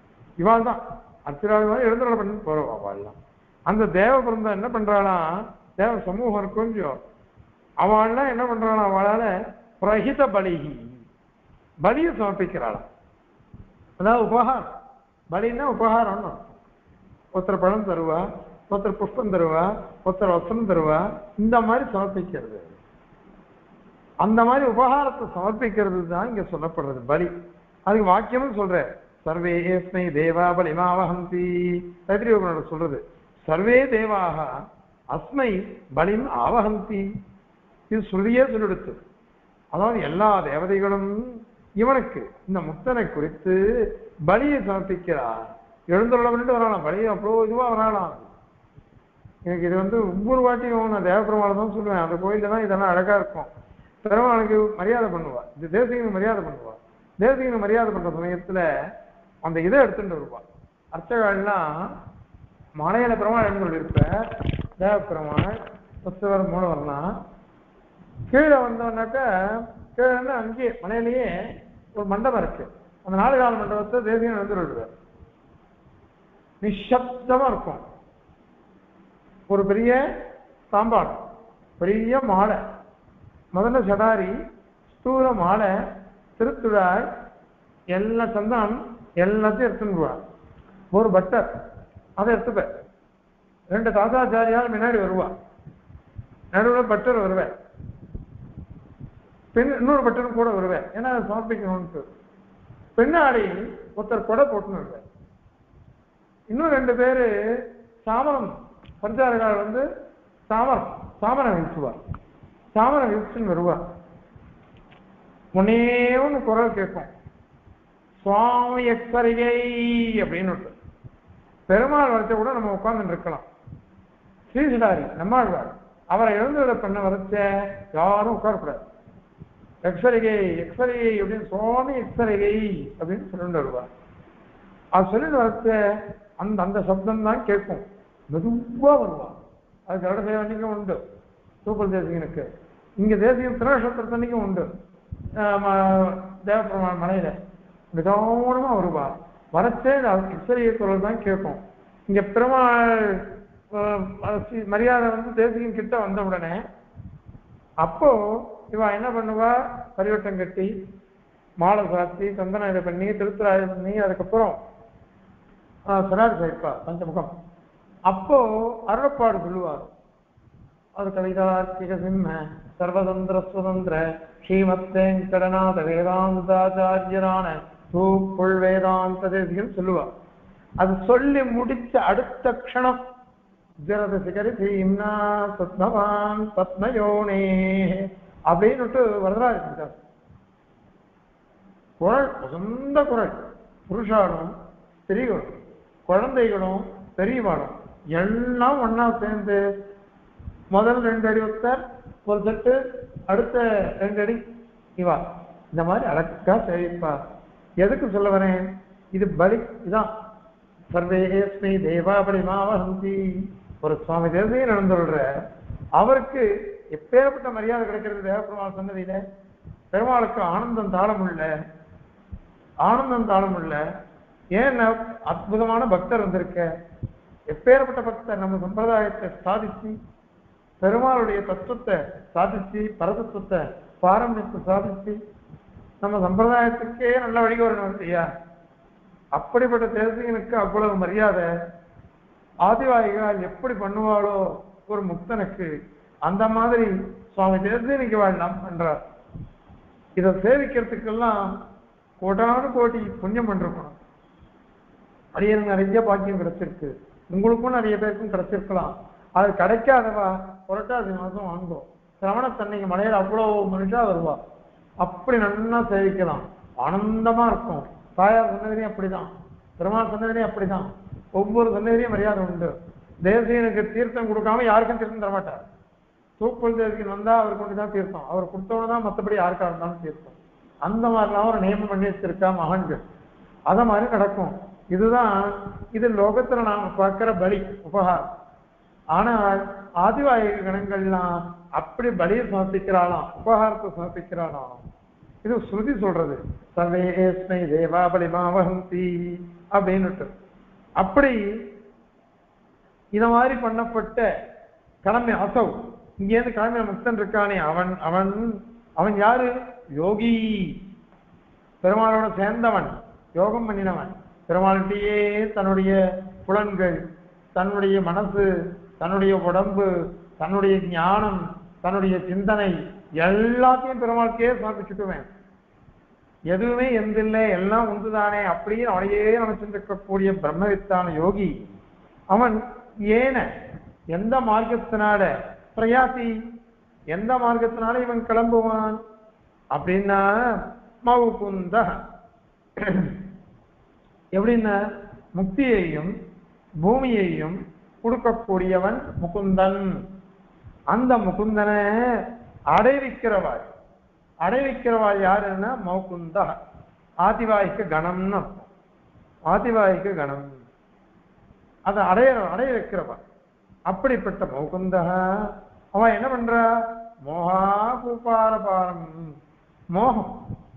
இவாள் தான் அர்ச்சிராஜ் எழுந்துள்ள பண்ணி போறவா அவள்லாம் அந்த தேவ பிருந்தம் என்ன பண்றாளாம் தேவ சமூகம் இருக்கும் இல்லையோ அவள்லாம் என்ன பண்றாள் அவளால பிரஹித பலிகி பலியை சமர்ப்பிக்கிறாளாம் அதாவது உபகாரம் பலின்னா உபகாரம்னு அர்த்தம். ஒருத்தர் பழம் தருவா ஒருத்தர் புஷ்பம் தருவா ஒருத்தர் வஸ்திரம் தருவா இந்த மாதிரி சமர்ப்பிக்கிறது அந்த மாதிரி உபகாரத்தை சமர்ப்பிக்கிறது தான் இங்க சொல்லப்படுறது பலி அதுக்கு வாக்கியமும் சொல்ற சர்வே ஏஸ்மை தேவா பலிமாவஹந்தி தைத்திரியோகனோட சொல்றது சர்வே தேவாக அஸ்மை பலிம் ஆவஹந்தி இது ஸ்ருதியே சொல்லிடுத்து அதாவது எல்லா தேவதைகளும் இவனுக்கு இந்த முக்தனை குறித்து பலியை சமர்ப்பிக்கிறார் எழுந்துள்ளவன்ட்டு வரானாம் பலியை அவ்வளோ இதுவா வரானாம் எனக்கு இது வந்து ஒவ்வொரு வாட்டியும் நான் தேவபெருமாளை தான் சொல்லுவேன் அந்த கோயில்ல தான் இதெல்லாம் அழகா இருக்கும் பெருமாளுக்கு மரியாதை பண்ணுவா இந்த தேசிகனுக்கு மரியாதை பண்ணுவா தேசிகனுக்கு மரியாதை பண்ற சமயத்துல அந்த இதை எடுத்துட்டு வருவா அர்ச்சகால்லாம் மலையில பெருமாள் எழுந்து இருப்ப தேவபெருமாள் உற்சவர் மூலவர்லாம் கீழே வந்தோம்னாக்கா கீழே இருந்து அங்கேயே மலையிலேயே ஒரு மண்டபம் இருக்கு அந்த நாலு கால மண்டபத்தை தேசியம் எழுந்து விடுவார் நிஷப்தமா இருக்கும் ஒரு பெரிய சாம்பார் பெரிய மாலை முதல்ல சடாரி ஸ்தூல மாலை திருத்துழாய் எல்லா சந்தனம் எல்லாத்தையும் எடுத்துருவார் ஒரு பட்டர் அதை எடுத்துப்பேன் ரெண்டு தாத்தாச்சாரியால் முன்னாடி வருவா நடுவில் பட்டர் வருவேன் பெண் இன்னொரு பட்டரும் கூட வருவேன் ஏன்னா அதை சமர்ப்பிக்கணும்னு பின்னாடி ஒருத்தர் கொடை போட்டுன்னு வருவேன் இன்னும் ரெண்டு பேரு சாமரம் பரிசாரகால் வந்து சாமரம் சாமரம் வீசுவார் சாமரம் வீசுன்னு வருவார் ஒன்னே ஒன்று குரல் கேட்கும் சுவாமி எக்ஸரிகை அப்படின்னு ஒன்று. பெருமாள் வரைச்ச கூட நம்ம உட்கார்ந்துட்டு இருக்கலாம் ஸ்ரீசிடாரி நம்மாழ்வார் அவரை எழுந்துவிட பண்ண வரைச்ச யாரும் உட்காரக்கூடாது எக்ஸரிகை எக்ஸரிகை அப்படின்னு சுவாமி எக்ஸரிகை அப்படின்னு சொல்லிட்டு வருவார் அது சொல்லிட்டு வரச்ச அந்த அந்த சப்தம் தான் கேட்கும் மெதுவா வருவான் அது கருட சேவனிக்கும் உண்டு சூப்பர் தேசிகனுக்கு இங்க தேசியம் திருநட்சத்திரத்தன்னைக்கும் உண்டு ஆஹ் ம- தேவபெருமான மலையில நிதானமா வருவா வரச்சே இசரிய குரல் தான் கேட்கும் இங்க பெருமாள் ஆஹ் அது சி- மரியாதை வந்து தேசிகன் கிட்ட வந்த உடனே அப்போ இவ என்ன பண்ணுவா பரிவட்டம் கட்டி மாலை சாத்தி சந்தனம் இதை பண்ணி திருத்துறாய் பண்ணி அதுக்கப்புறம் சனாதி சாய்ப்பா பஞ்சமுகம் அப்போ அருளப்பாடு சொல்லுவார் அது கவிதார்த்திக சிம்ம சர்வதந்திர சுதந்திர ஸ்ரீமத்தேங்கடநாத வேதாந்தாச்சாரியரான தூப்புள் வேதாந்த தேசிகன் சொல்லுவார் அது சொல்லி முடிச்ச அடுத்த க்ஷணம் ஜரத சிகரி தீம்னா பத்மவான் பத்மயோனே அப்படின்னு வரதராஜ் குரல் உசந்த குரல் புருஷாலும் ஸ்திரீகளும் குழந்தைகளும் பெரியவாளும் எல்லாம் ஒண்ணா சேர்ந்து முதல் ரெண்டு அடி ஒருத்தர் ஒரு செட்டு அடுத்த ரெண்டு அடி இவா இந்த மாதிரி அழகா சேவிப்பா எதுக்கு சொல்ல வரேன் இது பலி இதான் சர்வேஸ்மி தேவாபலி மாவஹந்தி ஒரு சுவாமி தேவதையே நடந்துள்ள அவருக்கு எப்பேற்பட்ட மரியாதை கிடைக்கிறது தேவபெருமாள் சன்னதியில பெருமாளுக்கு ஆனந்தம் தாளம் உள்ள ஆனந்தம் தாளம் உள்ள ஏன் அற்புதமான பக்தர் வந்திருக்க எப்பேற்பட்ட பக்தர் நம்ம சம்பிரதாயத்தை சாதிச்சு பெருமாளுடைய தத்துவத்தை சாதிச்சு பரதத்துவத்தை பாரம்பரியத்தை சாதிச்சு நம்ம சம்பிரதாயத்துக்கே நல்ல வழி வரணும் இல்லையா அப்படிப்பட்ட தேசிகனுக்கு அவ்வளவு மரியாதை ஆதிவாயிகள் எப்படி பண்ணுவாளோ ஒரு முக்தனுக்கு அந்த மாதிரி சுவாமி தேசிகனுக்கு வாழலாம் பண்றார் இதை சேவிக்கிறதுக்கெல்லாம் கோடானு கோடி புண்ணியம் பண்ணிருக்கணும் அடியனுக்கு நிறைய பாக்கியம் கிடைச்சிருக்கு உங்களுக்கும் நிறைய பேருக்கும் கிடைச்சிருக்கலாம் அது கிடைக்காதவா புரட்டாசி மாதம் வாங்குவோம் சிரவணத்தன்னைக்கு மலையில அவ்வளவு மனுஷா வருவா அப்படி நல்லா சேவிக்கலாம் ஆனந்தமா இருக்கும் தாயார் சன்னதிலையும் அப்படிதான் பெருமாள் சன்னதிலையும் அப்படிதான் ஒவ்வொரு சன்னதிலையும் மரியாதை உண்டு தேசியனுக்கு தீர்த்தம் கொடுக்காம யாருக்கும் தீர்த்தம் தர மாட்டார் தூக்குள் தேசியன் வந்தா அவருக்கு கொண்டு தான் தீர்த்தம் அவர் கொடுத்தவன தான் மற்றபடி யாருக்கா இருந்தாலும் தீர்த்தம் அந்த மாதிரிலாம் ஒரு நியமம் பண்ணி வச்சிருக்கா மகன்கள் அத மாதிரி நடக்கும் இதுதான் இது லோகத்துல நாம பார்க்கிற பலி உபகாரம் ஆனால் ஆதிவாயு கணங்கள்லாம் அப்படி பலியை சமர்ப்பிக்கிறாளாம் உபகாரத்தை சமர்ப்பிக்கிறாளாம் இது ஸ்ருதி சொல்றது சர்வேஸ்மை தேவா பலிமாவகந்தி அப்படின்னுட்டு அப்படி இத மாதிரி பண்ணப்பட்ட கிளம்பி அசௌ இங்கேருந்து கிளம்பின முக்தன் இருக்கானே அவன் அவன் அவன் யாரு யோகி பெருமாளோட சேர்ந்தவன் யோகம் பண்ணினவன் பெருமாள்கிட்டயே தன்னுடைய புலன்கள் தன்னுடைய மனசு தன்னுடைய உடம்பு தன்னுடைய ஞானம் தன்னுடைய சிந்தனை எல்லாத்தையும் பெருமாளுக்கே சமர்ப்பிச்சுக்குவேன் எதுவுமே எந்தில்லை எல்லாம் உண்டுதானே அப்படியே அவனையே நினைச்சிட்டு இருக்கக்கூடிய பிரம்மவித்தான யோகி அவன் ஏன எந்த மார்க்கத்தினால பிரயாசி எந்த மார்க்கத்தினால இவன் கிளம்புவான் அப்படின்னா மவுகுந்த எப்படின்னா முக்தியையும் பூமியையும் கொடுக்கக்கூடியவன் முகுந்தன் அந்த முகுந்தனை அடைவிக்கிறவாய் அடைவிக்கிறவாய் யாருன்னா மௌகுந்தா ஆதிவாய்க்கு கணம்னு அர்த்தம் ஆதிவாய்க்கு கணம் அதை அடைய அடைய வைக்கிறவா அப்படிப்பட்ட மௌகுந்தா அவன் என்ன பண்றா மோகா கூப்பாரபாரம் மோகம்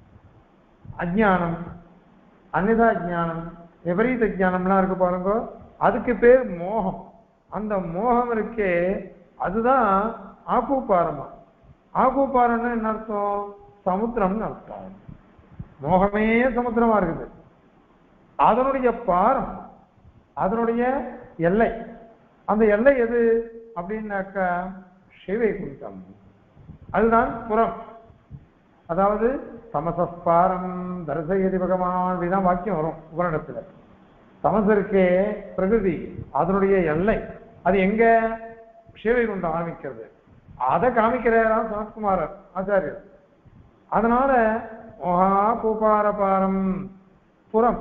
அஜ்ஞானம் அன்னிதா ஞானம் விபரீத ஞானம்லாம் இருக்கு பாருங்க அதுக்கு பேர் மோகம் அந்த மோகம் இருக்கே அதுதான் ஆக்கூப்பாரமா ஆக்கூப்பாரம்னா என்ன அர்த்தம் சமுத்திரம்னு அர்த்தம் மோகமே சமுத்திரமா இருக்குது அதனுடைய பாரம் அதனுடைய எல்லை அந்த எல்லை எது அப்படின்னாக்கா சிவைகுண்டம் அதுதான் புறம் அதாவது தமசஸ்பாரம் தரிசயதி பகவான் அப்படிதான் வாக்கியம் வரும் உபரிடத்துல தமசு இருக்கே பிரகிருதி அதனுடைய எல்லை அது எங்க சிவைகுண்டம் ஆரம்பிக்கிறது அதை காமிக்கிறாராம் சனத்குமாரர் ஆச்சாரியர் அதனால மோகா பூபாரபாரம் புறம்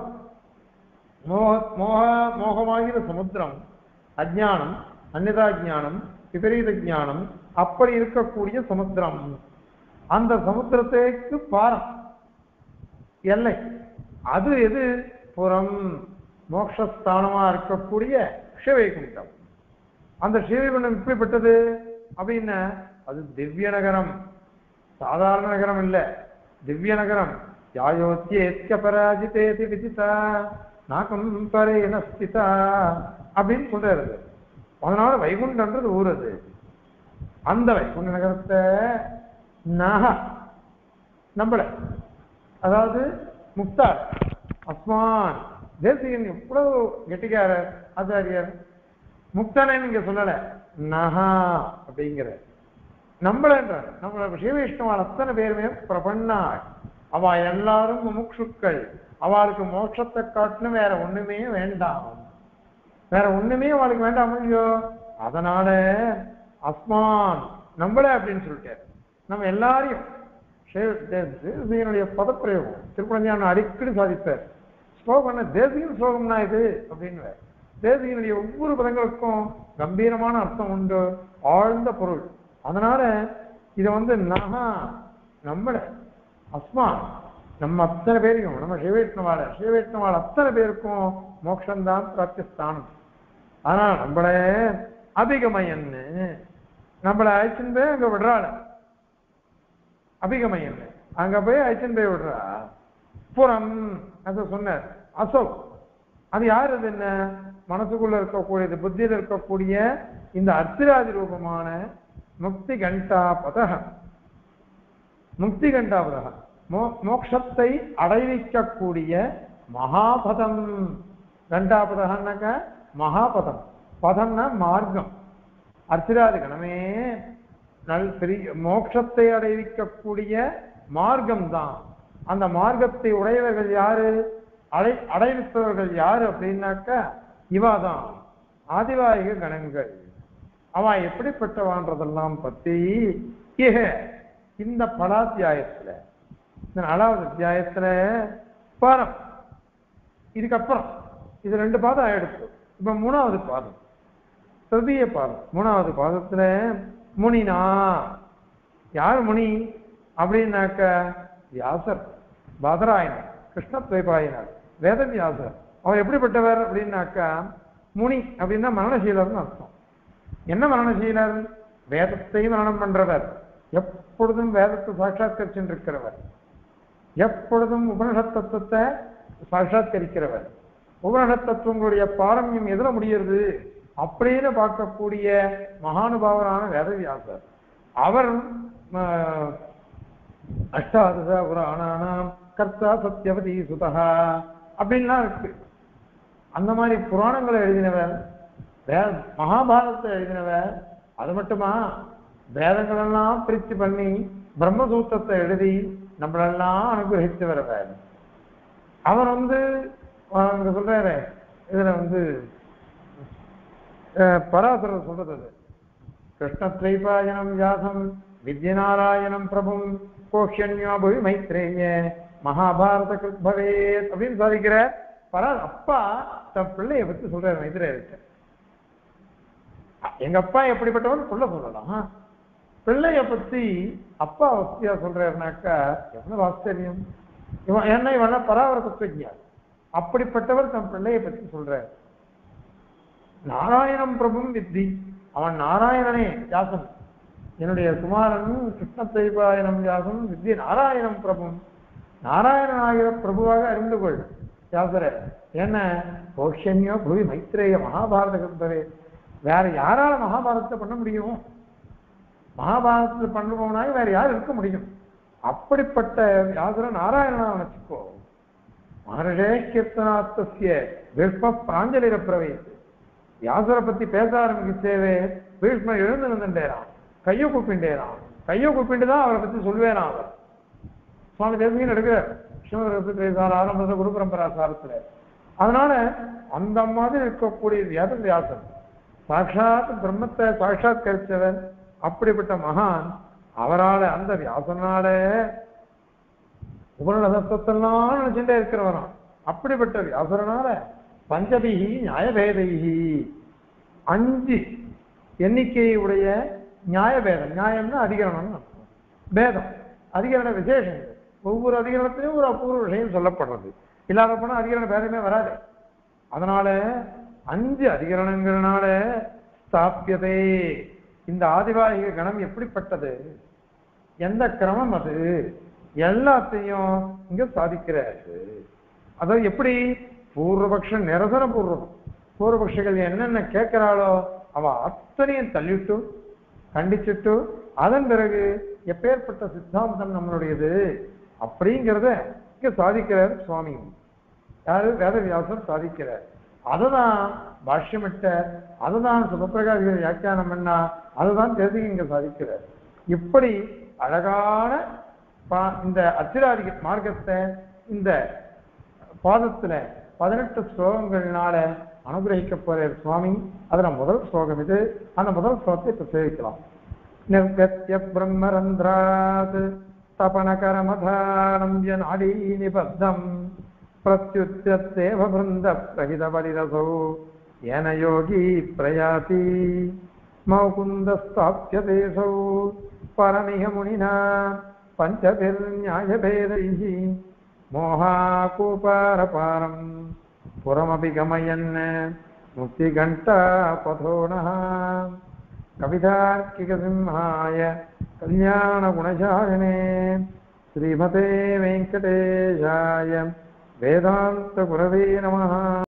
மோக மோக மோகமாகிற சமுத்திரம் அஜ்ஞானம் அந்நிதா ஞானம் விபரீத ஞானம் அப்படி இருக்கக்கூடிய சமுத்திரம் அந்த சமுத்திரத்துக்கு பாரம் எல்லை அது எது புறம் மோட்சஸ்தானமா இருக்கக்கூடிய சிவைகுண்டம் அந்த சிவைகுண்டம் இப்படிப்பட்டது அப்படின்னா அது திவ்ய நகரம் சாதாரண நகரம் இல்ல திவ்ய நகரம் யாயோத்தியேத்ய பராஜிதேதி விதிதா நாகம் பரேன ஸ்திதா அப்படின்னு சொல்றாரு அது. அதனால வைகுண்டன்றது ஊர் அது அந்த வைகுண்ட நகரத்தை நக நம்மள அதாவது முக்தார் அஸ்மான் தேசிகன் எவ்வளவு கெட்டிக்காரர் ஆச்சாரியர் முக்தனை நீங்க சொல்லல நகா அப்படிங்கிற நம்மளன்றார் நம்மள ஸ்ரீவைஷ்ணவால் அத்தனை பேருமே பிரபன்னாள் அவ எல்லாரும் முமுட்சுக்கள் அவளுக்கு மோட்சத்தை காட்டிலும் வேற ஒண்ணுமே வேண்டாம் வேற ஒண்ணுமே அவளுக்கு வேண்டாம் இல்லையோ அதனால அஸ்மான் நம்மள அப்படின்னு சொல்லிட்டார் நம்ம எல்லாரையும் தேசியனுடைய பதப்பிரயோகம் திருப்பணஞ்சான அடிக்கடி சாதிப்பார் ஸ்லோகம்னா தேசியம் ஸ்லோகம்னா இது அப்படின்னு தேசியனுடைய ஒவ்வொரு பதங்களுக்கும் கம்பீரமான அர்த்தம் உண்டு ஆழ்ந்த பொருள் அதனால இதை வந்து நகா நம்மள அஸ்மான் நம்ம அத்தனை பேரையும் நம்ம சிவவைஷ்ணவால சிவவைஷ்ணவால அத்தனை பேருக்கும் மோட்சம்தான் பிராப்திஸ்தானம் ஆனா நம்மள அபிகமயன்னு நம்மள அழைச்சின்னு போய் அங்க விடுறாள் அபிகமயன் அங்க போய் அழைச்சின்னு போய் விடுறா புறம் அதை சொன்னார் அசோக் அது யார் அது என்ன மனசுக்குள்ள இருக்கக்கூடியது புத்தியில இருக்கக்கூடிய இந்த அர்த்திராதி ரூபமான முக்தி கண்டா பதகம் முக்தி கண்டா பதகம் மோ மோட்சத்தை அடைவிக்கக்கூடிய மகாபதம் கண்டாபதம்னாக்க மகாபதம் பதம்னா மார்க்கம் அர்ச்சிராதி கணமே நல் பெரிய மோட்சத்தை அடைவிக்கக்கூடிய மார்க்கம் தான் அந்த மார்க்கத்தை உடையவர்கள் யாரு அடை அடைவிப்பவர்கள் யாரு அப்படின்னாக்கா இவாதான் ஆதிவாயிக கணங்கள் அவ எப்படிப்பட்டவான்றதெல்லாம் பத்தி இக இந்த பலாத்தியாயத்துல இந்த நாலாவது அத்தியாயத்துல பாரம் இதுக்கப்புறம் இது ரெண்டு பாதம் ஆயிடுச்சு இப்ப மூணாவது பாதம் திருதிய பாதம் மூணாவது பாதத்துல முனினா யார் முனி அப்படின்னாக்க வியாசர் பாதராயனர் கிருஷ்ண துவைபாயனர் வேதவியாசர் அவர் எப்படிப்பட்டவர் அப்படின்னாக்கா முனி அப்படின்னா மரணசீலர்னு அர்த்தம் என்ன மரணசீலர் வேதத்தை மரணம் பண்றவர் எப்பொழுதும் வேதத்தை சாட்சாத்கரிச்சுட்டு இருக்கிறவர் எப்பொழுதும் உபனிஷத் தத்துவத்தை சாட்சாத்கரிக்கிறவர் உபனிஷத் தத்துவங்களுடைய பாரம்யம் எதுல முடியுது அப்படின்னு பார்க்கக்கூடிய மகானுபாவரான வேதவியாசர் அவர் ஆஹ், அஷ்டாதச புராணானாம் கர்த்தா சத்யவதி சுதா அப்படின்லாம் இருக்கு அந்த மாதிரி புராணங்களை எழுதினவர் வே மகாபாரதத்தை எழுதினவர் அது மட்டுமா வேதங்களெல்லாம் பிரிச்சு பண்ணி பிரம்மசூத்திரத்தை எழுதி நம்மளெல்லாம் அனுகிரகிச்சவர் அவர் அவர் வந்து ஆஹ், இங்க சொல்றாரு இதுல வந்து அஹ், பராசரர் சொல்றது அது கிருஷ்ணத்ரைபாயனம் வியாசம் வித்யநாராயணம் பிரபும் கோஷன்யாபுவி மைத்ரேய மகாபாரத கிருத் பவேத் அப்படின்னு சாதிக்கிற பரா அப்பா தன் பிள்ளைய பத்தி சொல்றாரு மைத்ரேயர்கிட்ட எங்க அப்பா எப்படிப்பட்டவன் புள்ள சொல்லலாம் பிள்ளைய பத்தி அப்பா வசதியா சொல்றாருனாக்கா எவ்வளவு ஆச்சரியம் இவன் என்ன இவன் பராவர தத்துவஜா அப்படிப்பட்டவர் தன் பிள்ளைய பத்தி சொல்றார் நாராயணம் பிரபும் வித்தி அவன் நாராயணனே வியாசன் என்னுடைய குமாரன் கிருஷ்ண தைபாயனம் வியாசன் வித்தி நாராயணம் பிரபும் நாராயணனாகிற பிரபுவாக அறிந்து கொள் வியாசர என்ன கோஷன்யோ புவி மைத்ரேய மகாபாரத கிருந்தரே வேற யாரால மகாபாரதத்தை பண்ண முடியும் மகாபாரதத்தை பண்ணுபவனாக வேற யார் இருக்க முடியும் அப்படிப்பட்ட வியாசர நாராயணனா நினைச்சுக்கோ மகர்ஷே கீர்த்தனாத்தசிய பீஷ்ம பிராஞ்சலிர பிரவேசு வியாசரை பத்தி பேச ஆரம்பிச்சேவே பீஷ்மர் எழுந்து நின்றுட்டேரான் கையை கூப்பிண்டேரான் கையை கூப்பிண்டு தான் அவரை பத்தி சொல்வேரான் அவர் சுவாமி தேசிகன் எடுக்கிறார் கிருஷ்ணரை பேசார் ஆரம்பத்தில் குரு பரம்பரா சாரத்துல அதனால அந்த மாதிரி இருக்கக்கூடிய வியாத வியாசன் சாட்சாத் பிரம்மத்தை சாட்சாத்கரிச்சவர் அப்படிப்பட்ட மகான் அவரால அந்த வியாசனால உபநடதத்தெல்லாம் நினைச்சுட்டே இருக்கிறவராம் அப்படிப்பட்ட வியாசரனால பஞ்சபிகி நியாயபேதைகி அஞ்சு எண்ணிக்கையுடைய நியாயபேதம் நியாயம்னா அதிகரணம்னு அர்த்தம். பேதம் அதிகரண விசேஷம் இது. ஒவ்வொரு அதிகரணத்திலையும் ஒரு அபூர்வ விஷயம் சொல்லப்படுறது இல்லாத போனா அதிகரண பேதமே வராது அதனால அஞ்சு அதிகரணங்கிறனால ஸ்தாபியதே இந்த ஆதிவாகிக கணம் எப்படிப்பட்டது எந்த கிரமம் அது எல்லாத்தையும் இங்க சாதிக்கிறாரு அதாவது எப்படி பூர்வபக்ஷம் நிரசன பூர்வம் பூர்வபக்ஷிகள் என்னென்ன கேட்கிறாளோ அவ அத்தனையும் தள்ளிட்டு கண்டிச்சுட்டு அதன் பிறகு எப்பேற்பட்ட சித்தாந்தம் நம்மளுடையது அப்படிங்கிறத இங்க சாதிக்கிறார் சுவாமி யாரு வேதவியாசர் சாதிக்கிறார் அதுதான் பாஷ்யமிட்ட அதுதான் சுபப்பிரகாசிகள் வியாக்கியானம் பண்ணா அதுதான் தெரிஞ்சு இங்க சாதிக்கிறார் இப்படி அழகான பா- இந்த அத்திராதி மார்க்கத்தை இந்த பாதத்துல பதினெட்டு ஸ்லோகங்கள்னால அனுகிரகிக்க போறார் சுவாமி அதுல முதல் ஸ்லோகம் இது அந்த முதல் ஸ்லோகத்தை இப்ப சேவிக்கலாம் நிர்கத்திய பிரம்மரந்திராத் தபனகரமதானம் நாடி நிபத்தம் பிரத்யுத்தேவ பிருந்த பிரகித பரிரசோ ஏன யோகி பிரயாதி மௌகுந்தஸ்தாப்யதேசௌ பரமிக முனினா பஞ்சபிர்நியாயபேதைः மோகாகூபாரபாரம் புறமபி கமயன் முக்திகண்டாபதோ நः कवितार्किकसिंहाय कल्याणगुणशालिने श्रीमते वेङ्कटेशाय वेदान्तगुरवे नमः